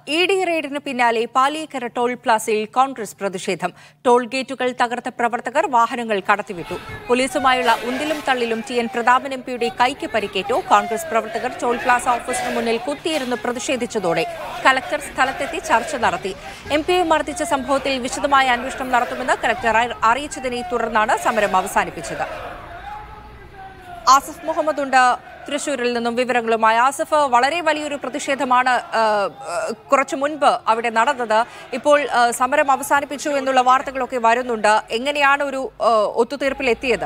E D റെയ്ഡിന് പിന്നാലെ Paliyekkara toll പ്ലാസയിൽ Congress പ്രതിഷേധം toll ഗേറ്റുകൾ തകർത്ത പ്രവർത്തകർ വാഹനങ്ങൾ കടത്തിവിട്ടു പോലീസുമായുള്ള ഉന്തിലും തള്ളിലും ടി എൻ പ്രതാപൻ എം പിയുടെ കൈക്ക് പരിക്കേറ്റു കോൺഗ്രസ് പ്രവർത്തകർ ടോൾ പ്ലാസ ഓഫീസിന് മുന്നിൽ കുത്തിയിരുന്ന് പ്രതിഷേധിച്ചതോടെ കലക്ടർ സ്ഥലത്തെത്തി ചർച്ച നടത്തി എം പിയെ മർദ്ദിച്ച സംഭവത്തിൽ വിശദമായ അന്വേഷണം നടത്തുമെന്ന് കലക്ടർ അറിയിച്ചതിനെ തുടർന്നാണ് സമരം അവസാനിപ്പിച്ചത് ആസിഫ് മുഹമ്മദ് ഉണ്ട് തൃശൂരിൽ നിന്നും വിവരങ്ങളുമായി ആസിഫ് വളരെ വലിയൊരു പ്രതിഷേധമാണ് ആ, ആ, കുറച്ചു മുൻപ് അവിടെ നടന്നത് ഇപ്പോൾ ആ, സമരം അവസാനിപ്പിച്ചു എന്നുള്ള വാർത്തകളൊക്കെ വരുന്നുണ്ട് എങ്ങനെയാണ് ഒരു ആ, ഒത്തുതീർപ്പിൽ എത്തിയത്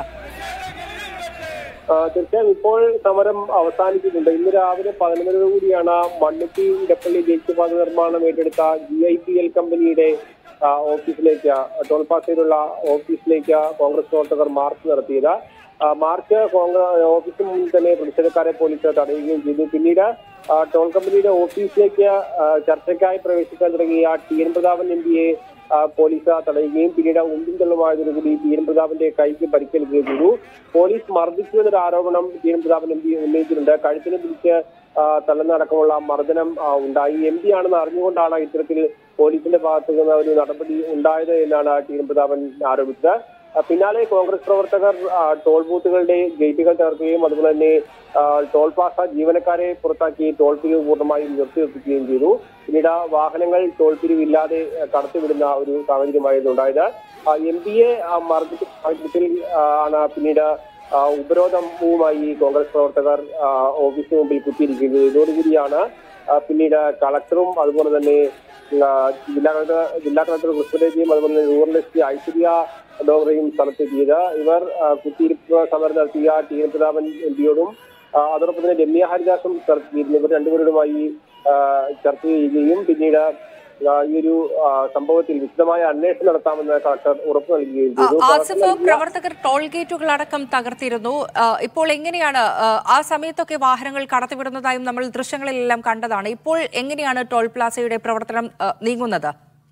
ആ, തീർച്ചയായും ഇപ്പോൾ സമരം അവസാനിച്ചിട്ടുണ്ട് ഇന്ന് രാവിലെ പതിനൊന്നര കൂടിയാണ് മണ്ണുത്തി ഇടപ്പള്ളി ദേശീയപാത നിർമ്മാണം ഏറ്റെടുത്ത ജി ഐ പി എൽ കമ്പനിയുടെ ആ, ഓഫീസിലേക്ക് ടോൾ പാസയിലുള്ള ഓഫീസിലേക്ക് കോൺഗ്രസ് പ്രവർത്തകർ മാർച്ച് നടത്തിയത് ആ, മാർച്ച് കോൺഗ്രസ് ഓഫീസിന് മുന്നിൽ തന്നെ പ്രതിഷേധക്കാരെ പോലീസ് തടയുകയും ചെയ്തു പിന്നീട് ആ, ടോൾ കമ്പനിയുടെ ഓഫീസിലേക്ക് ആ, ചർച്ചയ്ക്കായി പ്രവേശിക്കാൻ തുടങ്ങിയ ടി എൻ പ്രതാപൻ എം പിയെ ആ, പോലീസ് തടയുകയും പിന്നീട് ഉന്തും തള്ളുമായതോടുകൂടി ടി എൻ പ്രതാപന്റെ കൈക്ക് പരിക്കേൽക്കുകയും ചെയ്തു പോലീസ് മർദ്ദിച്ചു എന്നൊരു ആരോപണം T N Prathapan M P ഉന്നയിച്ചിട്ടുണ്ട് കഴുത്തിന് പിടിച്ച് ആ, തള്ളുന്നടക്കമുള്ള മർദ്ദനം ആ, ഉണ്ടായി എം പി ആണെന്ന് അറിഞ്ഞുകൊണ്ടാണ് ഇത്തരത്തിൽ പോലീസിന്റെ ഭാഗത്തു നിന്ന് ഒരു നടപടി ഉണ്ടായത് എന്നാണ് ടി എൻ പ്രതാപൻ ആരോപിച്ചത് ആ, പിന്നാലെ കോൺഗ്രസ് പ്രവർത്തകർ ആ, ടോൾ ബൂത്തുകളുടെ ഗേറ്റുകൾ തകർക്കുകയും അതുപോലെ തന്നെ ആ, ടോൾ പ്ലാസ ജീവനക്കാരെ പുറത്താക്കി ടോൾ പിരിവ് പൂർണ്ണമായും നിർത്തിവെപ്പിക്കുകയും ചെയ്തു പിന്നീട് വാഹനങ്ങൾ ടോൾ പിരിവില്ലാതെ ആ, കടത്തിവിടുന്ന ഒരു സാഹചര്യമായിരുന്നു ഉണ്ടായത് എം പി എ മർദ്ദിച്ച സാഹചര്യത്തിൽ ആ, ആണ് പിന്നീട് ആ, ഉപരോധവുമായി കോൺഗ്രസ് പ്രവർത്തകർ ആ, ഓഫീസിന് മുമ്പിൽ കുത്തിയിരിക്കുന്നത് ഇതോടുകൂടിയാണ് ആ, പിന്നീട് കളക്ടറും അതുപോലെ തന്നെ ആ, ജില്ലാ കളക്ടർ ജില്ലാ കളക്ടർ കൃഷ്ണരേജിയും അതുപോലെ തന്നെ റൂറൽ എസ് പി ഐശ്വര്യ ഡോവറയും സ്ഥലത്തെത്തിയത് ഇവർ ആ, കുത്തിയിരിപ്പ് സമരം നടത്തിയ ടി എൻ പ്രതാപൻ എം പിയോടും ആ, അതോടൊപ്പം തന്നെ രമ്യ ഹരിദാസും ചർച്ചയായിരുന്നു ഇവർ രണ്ടുപേരുമായി ആ, ചർച്ച ചെയ്യുകയും പിന്നീട് ആ, ഈ ഒരു ആ, സംഭവത്തിൽ വിശദമായ അന്വേഷണം നടത്താമെന്ന് കളക്ടർ ഉറപ്പു നൽകുകയും ആ, ചെയ്തു ആസിഫ് കളക്ടർ പ്രവർത്തകർ ടോൾ ഗേറ്റുകൾ അടക്കം തകർത്തിരുന്നു ആ, ഇപ്പോൾ എങ്ങനെയാണ് ആ, ആ സമയത്തൊക്കെ വാഹനങ്ങൾ കടത്തിവിടുന്നതായും നമ്മൾ ദൃശ്യങ്ങളിലെല്ലാം കണ്ടതാണ് ഇപ്പോൾ എങ്ങനെയാണ് ടോൾ പ്ലാസയുടെ പ്രവർത്തനം ആ, നീങ്ങുന്നത്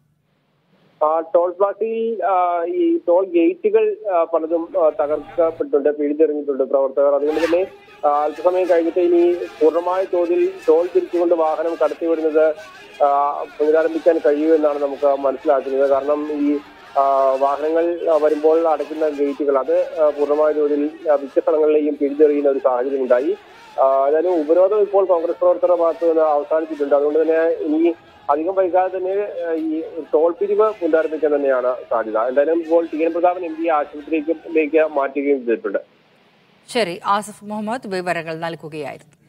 ആ, ടോൾ പ്ലാസയിൽ ആ, ഈ ടോൾ ഗേറ്റുകൾ ആ, പലതും ആ, തകർക്കപ്പെട്ടിട്ടുണ്ട് പിഴുതെറിഞ്ഞിട്ടുണ്ട് പ്രവർത്തകർ അതുകൊണ്ട് തന്നെ ആ, അല്പസമയം കഴിഞ്ഞിട്ട് ഇനി പൂർണ്ണമായ തോതിൽ ടോൾ തിരിച്ചുകൊണ്ട് വാഹനം കടത്തിവിടുന്നത് ആ, പുനരാരംഭിക്കാൻ കഴിയുമെന്നാണ് നമുക്ക് മനസ്സിലാക്കുന്നത് കാരണം ഈ ആ, വാഹനങ്ങൾ ആ, വരുമ്പോൾ അടയ്ക്കുന്ന ഗേറ്റുകൾ അത് ആ, പൂർണ്ണമായ തോതിൽ ആ, മിക്ക സ്ഥലങ്ങളിലെയും പിഴുതെറിയുന്ന ഒരു സാഹചര്യം ഉണ്ടായി ആ, ഏതായാലും ഉപരോധം ഇപ്പോൾ കോൺഗ്രസ് പ്രവർത്തകരുടെ ഭാഗത്ത് നിന്ന് അവസാനിച്ചിട്ടുണ്ട് അതുകൊണ്ട് തന്നെ ഇനി അധികം വൈകാതെ തന്നെ ഏഹ്, ഈ ടോൾ പിരിവ് പുനരാരംഭിക്കാൻ തന്നെയാണ് സാധ്യത എന്തായാലും ഇപ്പോൾ T N Prathapan M P ആശുപത്രിയിലേക്ക് മാറ്റുകയും ചെയ്തിട്ടുണ്ട് ശരി ആസിഫ് മുഹമ്മദ് വിവരങ്ങൾ നൽകുകയായിരുന്നു